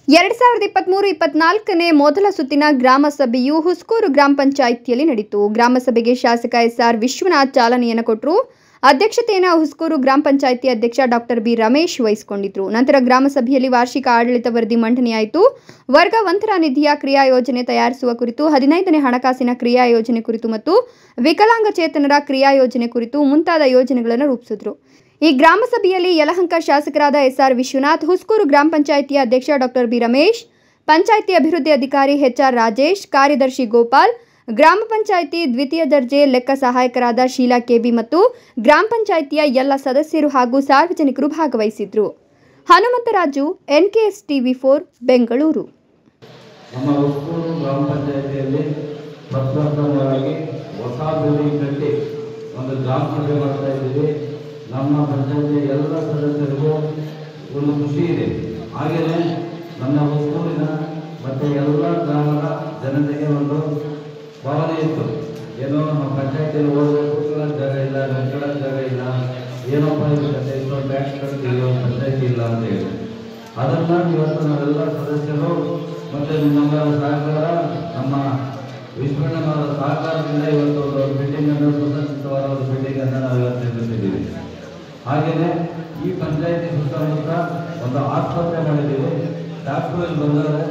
ಎರಡ್ ಸಾವಿರದ ಇಪ್ಪತ್ತ್ಮೂರು ಇಪ್ಪತ್ನಾಲ್ಕನೇ ಮೊದಲ ಸುತ್ತಿನ ಗ್ರಾಮ ಸಭೆಯು ಹುಸ್ಕೂರು ಗ್ರಾಮ ಪಂಚಾಯಿತಿಯಲ್ಲಿ ನಡೆಯಿತು ಗ್ರಾಮ ಸಭೆಗೆ ಶಾಸಕ ಎಸ್ಆರ್ ವಿಶ್ವನಾಥ್ ಚಾಲನೆಯನ್ನು ಕೊಟ್ಟರು ಅಧ್ಯಕ್ಷತೆಯನ್ನು ಹುಸ್ಕೂರು ಗ್ರಾಮ ಪಂಚಾಯಿತಿ ಅಧ್ಯಕ್ಷ ಡಾಕ್ಟರ್ ಬಿ ರಮೇಶ್ ವಹಿಸಿಕೊಂಡಿದ್ರು ನಂತರ ಗ್ರಾಮ ಸಭೆಯಲ್ಲಿ ವಾರ್ಷಿಕ ಆಡಳಿತ ವರದಿ ಮಂಡನೆಯಾಯಿತು ವರ್ಗ ಒಂಥರ ನಿಧಿಯ ಕ್ರಿಯಾ ಯೋಜನೆ ತಯಾರಿಸುವ ಕುರಿತು ಹದಿನೈದನೇ ಹಣಕಾಸಿನ ಕ್ರಿಯಾ ಯೋಜನೆ ಕುರಿತು ಮತ್ತು ವಿಕಲಾಂಗಚೇತನರ ಕ್ರಿಯಾ ಯೋಜನೆ ಕುರಿತು ಮುಂತಾದ ಯೋಜನೆಗಳನ್ನು ರೂಪಿಸಿದ್ರು ಈ ಗ್ರಾಮ ಸಭೆಯಲ್ಲಿ ಯಲಹಂಕ ಶಾಸಕರಾದ ಎಸ್ಆರ್ ವಿಶ್ವನಾಥ್ ಹುಸ್ಕೂರು ಗ್ರಾಮ ಪಂಚಾಯಿತಿಯ ಅಧ್ಯಕ್ಷ ಡಾಕ್ಟರ್ ಬಿ ರಮೇಶ್ ಪಂಚಾಯಿತಿ ಅಭಿವೃದ್ಧಿ ಅಧಿಕಾರಿ ಎಚ್ಆರ್ ರಾಜೇಶ್ ಕಾರ್ಯದರ್ಶಿ ಗೋಪಾಲ್ ಗ್ರಾಮ ಪಂಚಾಯಿತಿ ದ್ವಿತೀಯ ದರ್ಜೆ ಲೆಕ್ಕ ಸಹಾಯಕರಾದ ಶೀಲಾ ಕೆಬಿ ಮತ್ತು ಗ್ರಾಮ ಪಂಚಾಯಿತಿಯ ಎಲ್ಲ ಸದಸ್ಯರು ಹಾಗೂ ಸಾರ್ವಜನಿಕರು ಭಾಗವಹಿಸಿದ್ರು Hanumantharaju NKS TV four Bengaluru ನಮ್ಮ ಉಸ್ಕೂರು ಗ್ರಾಮ ಪಂಚಾಯಿತಿಯಲ್ಲಿ ಪ್ರಪ್ರಥಮವಾಗಿ ಹೊಸ ಬಿಲ್ಡಿಂಗ್ ಕಟ್ಟಿ ಒಂದು ಗ್ರಾಮ ಸಭೆ ಮಾಡ್ತಾ ಇದ್ದೀವಿ ನಮ್ಮ ಪಂಚಾಯಿತಿಯ ಎಲ್ಲ ಸದಸ್ಯರಿಗೂ ಒಂದು ಖುಷಿ ಇದೆ ಹಾಗೆಯೇ ನನ್ನ ಉಸ್ಕೂರಿನ ಮತ್ತು ಎಲ್ಲ ಗ್ರಾಮದ ಜನತೆಗೆ ಒಂದು ಭಾವನೆ ಇತ್ತು ಏನೋ ನಮ್ಮ ಪಂಚಾಯಿತಿಯಲ್ಲಿ ಹೋಗಬೇಕು ಕೂತ್ಕೊಳ್ಳೋಕೆ ಜಾಗ ಇಲ್ಲ ನಡ್ಕೊಳ್ಳೋಕೆ ಜಾಗ ಇಲ್ಲ ಏನಪ್ಪ ಇದು ಕತೆ ಇಷ್ಟೊಂದು ಟ್ಯಾಕ್ಸ್ ಕಟ್ತೀವಿ ಪಂಚಾಯಿತಿ ಇಲ್ಲ ಅಂತ ಹೇಳಿ ಅದನ್ನ ಇವತ್ತು ನಾವೆಲ್ಲ ಸದಸ್ಯರು ಮತ್ತೆ ನಿಮ್ಮೆಲ್ಲರ ಸಹಕಾರ ನಮ್ಮ ವಿಶ್ವಣ್ಣನವರ ಸಹಕಾರದಿಂದ ಇವತ್ತು ಒಂದು ಬಿಲ್ಡಿಂಗ್ ಅನ್ನು ಸುಸಜ್ಜಿತವಾದ ಒಂದು ಬಿಲ್ಡಿಂಗ್ ಅನ್ನು ನಾವು ಇವತ್ತು ನಿರ್ಮಿಸಿದ್ದೀವಿ ಹಾಗೆಯೇ ಈ ಪಂಚಾಯತಿ ಸುತ್ತಮುತ್ತ ಒಂದು ಆಸ್ಪತ್ರೆ ಮಾಡಿದ್ದೀವಿ ಡಾಕ್ಟರ್ ಇಲ್ಲಿ ಬಂದವರು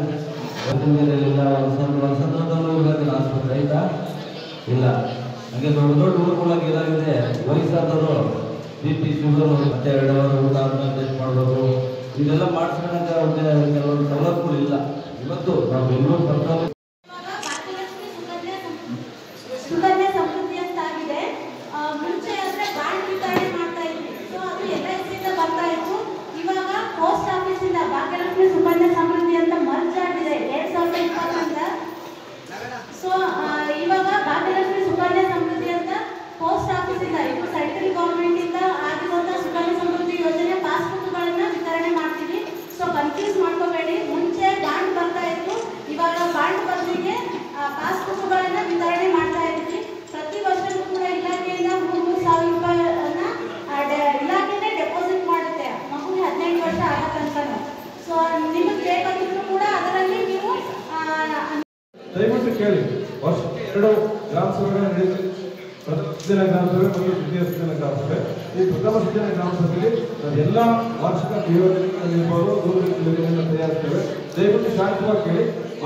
ಇಲ್ಲ ಒಂದು ಸಂದರ್ಭದಲ್ಲೂ ಇರೋದಿಲ್ಲ ಆಸ್ಪತ್ರೆ ಆಯ್ತಾ ಇಲ್ಲ ಹಾಗೆ ದೊಡ್ಡ ದೊಡ್ಡ ಊರುಗಳಾಗಿ ಇದಾಗಿದೆ ವಯಸ್ಸಾದವರು ಬಿ ಪಿ ಶುಗರು ಮತ್ತೆ ಎರಡು ಅವರ್ ಊಟ ಆದ್ಮೇಲೆ ಟೆಸ್ಟ್ ಮಾಡಬೇಕು ಇದೆಲ್ಲ ಮಾಡಿಸ್ಕೊಂಡಂಗೆ ಅವ್ರಿಗೆ ಕೆಲವೊಂದು ಸವಲತ್ತುಗಳು ಇಲ್ಲ ಇವತ್ತು ನಾವು ಬೆಂಗಳೂರು ಪಕ್ಕದಲ್ಲಿ ಭಾಗ್ಯಲಕ್ಷ್ಮಿ ಸುಕನ್ಯಾ ಸಂ- ಸುಕನ್ಯಾ ಸಮೃದ್ಧಿ ಅಂತ ಆಗಿದೆ ಆ, ಮುಂಚೆ ಅಂದ್ರೆ ಬಾಂಡ್ ವಿತರಣೆ ಮಾಡ್ತಾ ಇದ್ವಿ ಸೊ ಅದು ಎಲ್ ಐ ಸಿಯಿಂದ ಬರ್ತಾ ಇತ್ತು ಇವಾಗ ಪೋಸ್ಟ್ ಆಫೀಸಿಂದ ಭಾಗ್ಯಲಕ್ಷ್ಮಿ ಸುಕನ್ಯಾ ಸಮೃದ್ಧಿ ಅಂತ ಮರ್ಜ್ ಆಗಿದೆ ಎರಡ್ ಸಾವಿರದ ಇಪ್ಪತ್ತರಿಂದ ಸೊ ಇವಾಗ ಭಾಗ್ಯಲಕ್ಷ್ಮಿ ಸುಕನ್ಯಾ ಸಮೃದ್ಧಿ ಅಂತ ಪೋಸ್ಟ್ ಆಫೀಸಿಂದ ಇದು ಸೆಂಟ್ರಲ್ ಗೌರ್ಮೆಂಟ್ ಇಂದ ಆಗಿರುವಂತ ಸುಕನ್ಯಾ ಸಮೃದ್ಧಿ ಯೋಜನೆ ಪಾಸ್ಬುಕ್ಗಳನ್ನ ವಿತರಣೆ ಮಾಡ್ತೀವಿ ಸೊ ಕನ್ಫ್ಯೂಸ್ ಮಾಡ್ಕೋಬೇಡಿ ಮುಂಚೆ ಬಾಂಡ್ ಬರ್ತಾ ಇತ್ತು ಇವಾಗ ಬಾಂಡ್ ಬದಲಿಗೆ ಪಾಸ್ಬುಕ್ಗಳನ್ನ ವಿತರಣೆ ಮಾಡ್ತಾ ಇದ್ವಿ ಪ್ರತಿ ವರ್ಷವೂ ಕೂಡ ಇಲಾಖೆಯಿಂದ ಮೂರು ಮೂರು ಸಾವಿರ ರೂಪಾಯಿಯನ್ನ ಆ, ಡೆ- ಇಲಾಖೆನೇ ಡೆಪಾಸಿಟ್ ಮಾಡುತ್ತೆ ಮಗುಗೆ ಹದಿನೆಂಟು ವರ್ಷ ಆಗೋ ತನಕನೂ ಸೊ ನಿಮಗೆ ಬೇಕಾಗಿದ್ರು ಕೂಡ ಅದರಲ್ಲಿ ನೀವು ಆ, ದಯವಿಟ್ಟು ಕೇಳಿ ವರ್ಷಕ್ಕೆ ಎರಡು ಗ್ರಾಮ ಸಭೆಗಳು ನಡೆಯುತ್ತೆ ಪ್ರಥಮ ಸುತ್ತಿನ ಗ್ರಾಮ ಸಭೆ ಮತ್ತು ದ್ವಿತೀಯ ಸುತ್ತಿನ ಗ್ರಾಮ ಸಭೆ ಈ ಪ್ರಥಮ ಸುತ್ತಿನ ಗ್ರಾಮ ಸಭೆಯಲ್ಲಿ ನಾವೆಲ್ಲ ವಾರ್ಷಿಕ ಯೋಜನೆಗಳಿರ್ಬೋದು ದೂರದರ್ಶನ ಯೋಜನೆಗಳನ್ನು ತಯಾರಿಸ್ತೇವೆ ದಯವಿಟ್ಟು ಶಾಂತವಾಗಿ ಕೇಳಿ